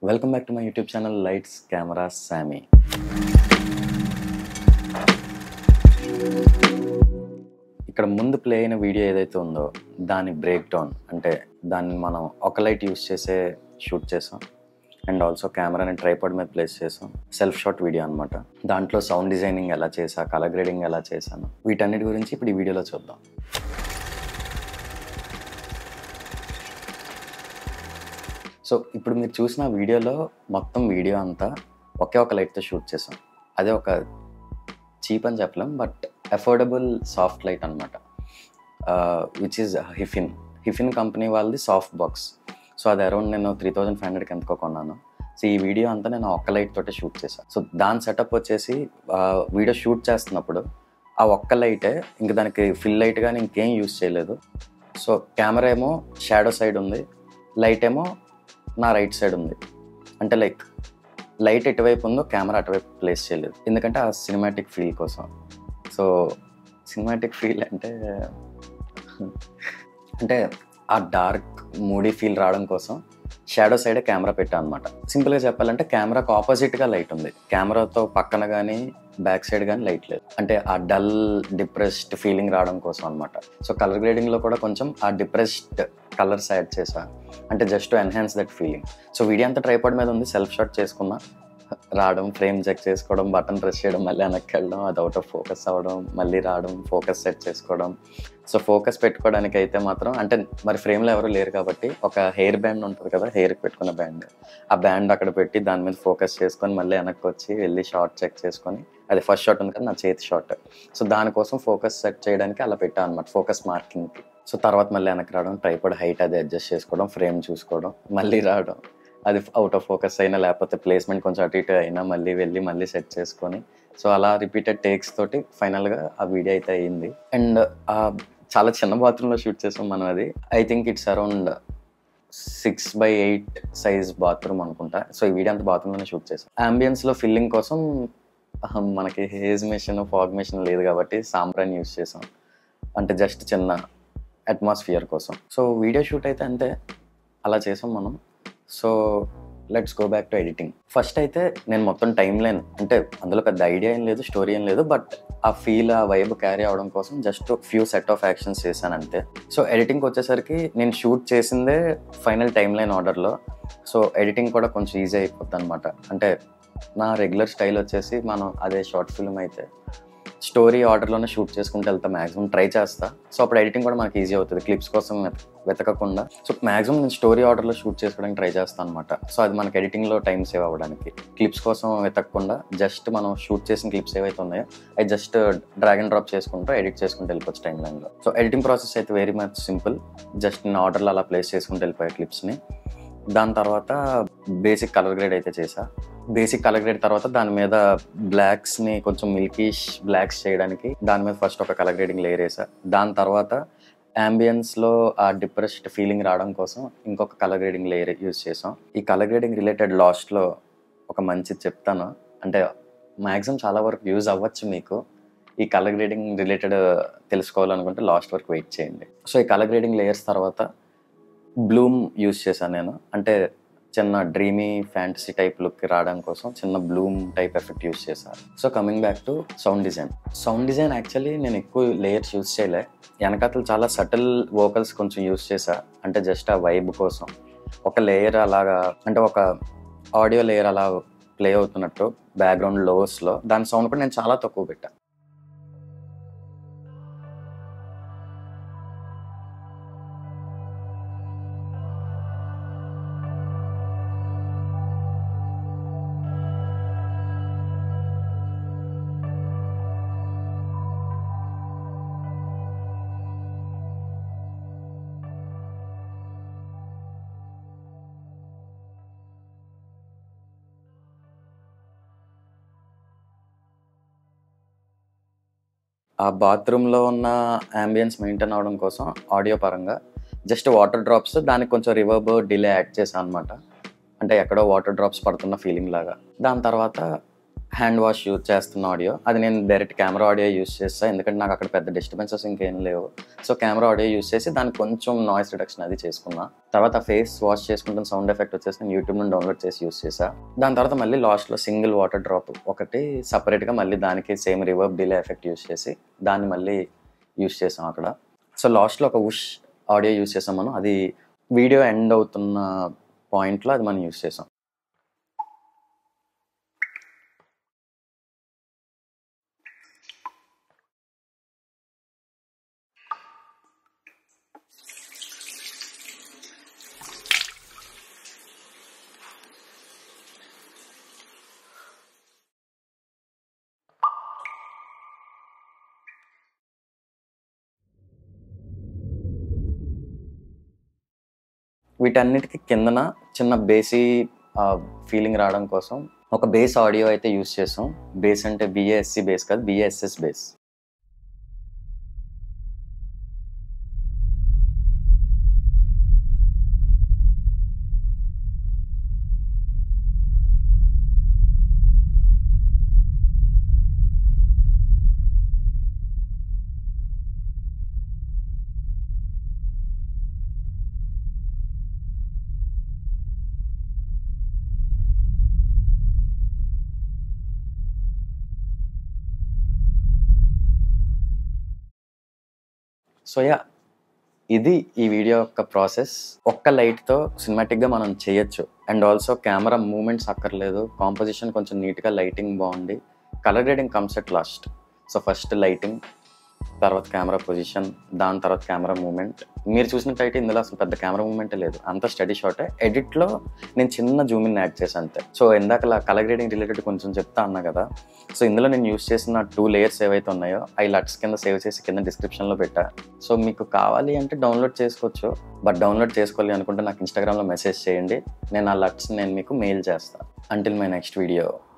welcome back to my YouTube channel lights camera Sami ఇక్కడ ముందు play అయిన వీడియో ఏదైతే ఉందో దాని బ్రేక్ డౌన్ అంటే దాన్ని మనం ఒక లైట్ యూస్ చేసే షూట్ చేసాం అండ్ ఆల్సో కెమెరాని ట్రైపాడ్ మీద ప్లేస్ చేసాం సెల్ఫ్ షాట్ వీడియో అనమాట దాంట్లో సౌండ్ డిజైనింగ్ ఎలా చేసా కలర్ గ్రేడింగ్ ఎలా చేశాను వీటన్నిటి గురించి ఇప్పుడు ఈ వీడియోలో చూద్దాం సో ఇప్పుడు మీరు చూసిన వీడియోలో మొత్తం వీడియో అంతా ఒకే ఒక లైట్తో షూట్ చేసాం అదే ఒక చీప్ అని చెప్పలేం బట్ అఫోర్డబుల్ సాఫ్ట్ లైట్ అనమాట విచ్ ఈజ్ హిఫిన్ హిఫిన్ కంపెనీ వాళ్ళది సాఫ్ట్ బాక్స్ సో అది అరౌండ్ నేను త్రీ థౌజండ్ ఫైవ్ హండ్రెడ్కి ఎంతకో కొన్నాను సో ఈ వీడియో అంతా నేను ఒక్క లైట్ తోటే షూట్ చేశాను సో దాని సెటప్ వచ్చేసి వీడియో షూట్ చేస్తున్నప్పుడు ఆ ఒక్క లైటే ఇంక దానికి ఫిల్ లైట్ కానీ ఇంకేం యూస్ చేయలేదు సో కెమెరా ఏమో షాడో సైడ్ ఉంది లైట్ ఏమో నా రైట్ సైడ్ ఉంది అంటే లైక్ లైట్ ఎటువైపు ఉందో కెమెరా అటువైపు ప్లేస్ చేయలేదు ఎందుకంటే ఆ సినిమాటిక్ ఫీల్ కోసం సో సినిమాటిక్ ఫీల్ అంటే అంటే ఆ డార్క్ మూడీ ఫీల్ రావడం కోసం షాడో సైడ్ కెమెరా పెట్టా అనమాట సింపుల్గా చెప్పాలంటే కెమెరాకు ఆపోజిట్గా లైట్ ఉంది కెమెరాతో పక్కన కానీ బ్యాక్ సైడ్ కానీ లైట్ లేదు అంటే ఆ డల్ డిప్రెస్డ్ ఫీలింగ్ రావడం కోసం అనమాట సో కలర్ గ్రేడింగ్లో కూడా కొంచెం ఆ డిప్రెస్డ్ కలర్స్ యాడ్ చేసా అంటే just to enhance that feeling so video అంతా ట్రైపాడ్ మీద ఉంది సెల్ఫ్ షాట్ చేసుకున్నా రావడం ఫ్రేమ్ చెక్ చేసుకోవడం బటన్ ప్రెస్ చేయడం మళ్ళీ వెనక్కి వెళ్ళడం అది అవుట్ ఆఫ్ ఫోకస్ అవ్వడం మళ్ళీ రావడం ఫోకస్ సెట్ చేసుకోవడం సో ఫోకస్ పెట్టుకోవడానికి అయితే మాత్రం అంటే మరి ఫ్రేమ్లో ఎవరు లేరు కాబట్టి ఒక హెయిర్ బ్యాండ్ ఉంటుంది కదా హెయిర్కి పెట్టుకున్న బ్యాండ్ ఆ బ్యాండ్ అక్కడ పెట్టి దాని మీద ఫోకస్ చేసుకొని మళ్ళీ వెనక్కి వచ్చి వెళ్ళి షార్ట్ చెక్ చేసుకొని అది ఫస్ట్ షాట్ ఉంది కదా నా చేతి షాట్ సో దానికోసం ఫోకస్ సెట్ చేయడానికి అలా పెట్టా అనమాట ఫోకస్ మార్కింగ్కి సో తర్వాత మళ్ళీ వెనక్కి రావడం ట్రైపాడ్ హైట్ అది అడ్జస్ట్ చేసుకోవడం ఫ్రేమ్ చూసుకోవడం మళ్ళీ రావడం అది అవుట్ ఆఫ్ ఫోకస్ అయినా లేకపోతే ప్లేస్మెంట్ కొంచెం అటు ఇటు అయినా మళ్ళీ వెళ్ళి మళ్ళీ సెట్ చేసుకొని సో అలా రిపీటెడ్ టేక్స్ తోటి ఫైనల్గా ఆ వీడియో అయితే అయ్యింది అండ్ చాలా చిన్న బాత్రూంలో షూట్ చేసాం మనం అది I think it's around six by eight size bathroom అనుకుంటా సో ఈ వీడియో అంతా బాత్రూంలోనే షూట్ చేసాం అంబియన్స్లో ఫిల్లింగ్ కోసం మనకి హేజ్ మెషిన్ ఫాగ్ మెషిన్ లేదు కాబట్టి సాంబ్రాన్ యూస్ చేసాం అంటే జస్ట్ చిన్న అట్మాస్ఫియర్ కోసం సో వీడియో షూట్ అయితే అంతే అలా చేసాం మనం so let's go back to editing first అయితే నేను మొత్తం టైం లైన్ అంటే అందులో పెద్ద ఐడియా ఏం లేదు స్టోరీ ఏం లేదు బట్ ఆ ఫీల్ ఆ వైబ్ క్యారీ అవడం కోసం just few set of actions చేశాను అంతే సో ఎడిటింగ్కి వచ్చేసరికి నేను షూట్ చేసిందే ఫైనల్ టైం లైన్ ఆర్డర్లో సో ఎడిటింగ్ కూడా కొంచెం ఈజీ అయిపోద్ది అనమాట అంటే నా రెగ్యులర్ స్టైల్ వచ్చేసి మనం అదే షార్ట్ ఫిల్మ్ అయితే స్టోరీ ఆర్డర్లోనే షూట్ చేసుకుంటూ వెళ్తా మ్యాక్సిమం ట్రై చేస్తా సో అప్పుడు ఎడిటింగ్ కూడా మనకి ఈజీ అవుతుంది క్లిప్స్ కోసం వెతకకుండా సో మ్యాక్సిమం నేను స్టోరీ ఆర్డర్లో షూట్ చేసుకోవడానికి ట్రై చేస్తాను అనమాట సో అది మనకి ఎడిటింగ్లో టైం సేవ్ అవ్వడానికి క్లిప్స్ కోసం వెతకకుండా జస్ట్ మనం షూట్ చేసిన క్లిప్స్ ఏవైతే ఉన్నాయో అవి జస్ట్ డ్రాగ్ అండ్ డ్రాప్ చేసుకుంటూ ఎడిట్ చేసుకుంటూ వెళ్ళిపోవచ్చు టైం లైన్లో సో ఎడిటింగ్ ప్రాసెస్ అయితే వెరీ మచ్ సింపుల్ జస్ట్ నేను ఆర్డర్లో అలా ప్లేస్ చేసుకుంటూ వెళ్ళిపోయే క్లిప్స్ని దాని తర్వాత బేసిక్ కలర్ గ్రేడ్ అయితే చేసా బేసిక్ కలర్ గ్రేడ్ తర్వాత దాని మీద బ్లాక్స్ని కొంచెం మిల్కీష్ బ్లాక్స్ చేయడానికి దాని మీద ఫస్ట్ ఒక కలర్ గ్రేడింగ్ లేయర్ వేసా దాని తర్వాత అంబియన్స్లో ఆ డిప్రెస్డ్ ఫీలింగ్ రావడం కోసం ఇంకొక కలర్ గ్రేడింగ్ లేయర్ యూజ్ చేసాం ఈ కలర్ గ్రేడింగ్ రిలేటెడ్ లాస్ట్లో ఒక మంచి చెప్తాను అంటే మ్యాక్సిమం చాలా వరకు యూజ్ అవ్వచ్చు మీకు ఈ కలర్ గ్రేడింగ్ రిలేటెడ్ తెలుసుకోవాలనుకుంటే లాస్ట్ వరకు వెయిట్ చేయండి సో ఈ కలర్ గ్రేడింగ్ లేయర్స్ తర్వాత బ్లూమ్ యూజ్ చేశాను నేను అంటే చిన్న డ్రీమీ ఫ్యాంటసీ టైప్ లుక్ రావడం కోసం చిన్న బ్లూమ్ టైప్ ఎఫెక్ట్ యూజ్ చేశాను so coming back to sound design sound design actually నేను ఎక్కువ లేయర్స్ యూజ్ చేయలే వెనకాతలు చాలా సటిల్ వోకల్స్ కొంచెం యూజ్ చేశా అంటే జస్ట్ ఆ వైబ్ కోసం ఒక లేయర్ అలాగా అంటే ఒక ఆడియో లేయర్ అలా ప్లే అవుతున్నట్టు బ్యాక్గ్రౌండ్ లోస్లో దాని సౌండ్ కూడా నేను చాలా తక్కువ పెట్టా ఆ బాత్రూంలో ఉన్న అంబియన్స్ మెయింటైన్ అవడం కోసం ఆడియో పరంగా జస్ట్ వాటర్ డ్రాప్స్ దానికి కొంచెం రివర్బ్ డిలే యాడ్ చేశాను అనమాట అంటే ఎక్కడో వాటర్ డ్రాప్స్ పడుతున్న ఫీలింగ్ లాగా దాని తర్వాత హ్యాండ్ వాష్ యూజ్ చేస్తున్న ఆడియో అది నేను డైరెక్ట్ కెమెరా ఆడియో యూజ్ చేస్తాను ఎందుకంటే నాకు అక్కడ పెద్ద డిస్టర్బెన్సెస్ ఇంకేం లేవు సో కెమెరా ఆడియో యూజ్ చేసి దానికి కొంచెం నాయిస్ రిడక్షన్ అది చేసుకున్నా తర్వాత ఫేస్ వాష్ చేసుకుంటున్న సౌండ్ ఎఫెక్ట్ వచ్చేసి నేను యూట్యూబ్ నుండి డౌన్లోడ్ చేసి యూజ్ చేసా దాని తర్వాత మళ్ళీ లాస్ట్లో సింగిల్ వాటర్ డ్రాప్ ఒకటి సపరేట్గా మళ్ళీ దానికి same reverb delay effect use చేసి దాన్ని మళ్ళీ యూజ్ చేసాం అక్కడ సో లాస్ట్లో ఒక ఉష్ ఆడియో యూజ్ చేసాం మనం అది వీడియో ఎండ్ అవుతున్న పాయింట్లో అది మనం యూజ్ చేసాం వీటన్నిటికి కిందన చిన్న బేసీ ఫీలింగ్ రావడం కోసం ఒక బేస్ ఆడియో అయితే యూస్ చేసాం బేస్ అంటే బిఏఎస్సి బేస్ కాదు బిఏఎస్ఎస్ బేస్ సో యా ఇది ఈ వీడియో యొక్క ప్రాసెస్ ఒక్క లైట్తో సినిమాటిక్గా మనం చేయొచ్చు అండ్ ఆల్సో కెమెరా మూమెంట్స్ అక్కర్లేదు కాంపోజిషన్ కొంచెం నీట్గా లైటింగ్ బాగుంది colour grading comes at last so first lighting తర్వాత కెమెరా పొజిషన్ దాని తర్వాత కెమెరా మూమెంట్ మీరు చూసినట్టయితే ఇందులో అసలు పెద్ద కెమెరా మూమెంటే లేదు అంత స్టడీ షాటే ఎడిట్లో నేను చిన్న జూమ్ ఇన్ యాడ్ చేశాను అంతే సో ఇందాక కలర్ గ్రేడింగ్ రిలేటెడ్ కొంచెం చెప్తా అన్నా కదా సో ఇందులో నేను యూస్ చేసిన టూ లేయర్స్ ఏవైతే ఉన్నాయో అవి లట్స్ కింద సేవ్ చేసి కింద డిస్క్రిప్షన్లో పెట్టా సో మీకు కావాలి అంటే డౌన్లోడ్ చేసుకోవచ్చు బట్ డౌన్లోడ్ చేసుకోవాలి అనుకుంటే నాకు ఇన్స్టాగ్రామ్లో మెసేజ్ చేయండి నేను ఆ లట్స్ నేను మీకు మెయిల్ చేస్తాను అంటిల్ మై నెక్స్ట్ వీడియో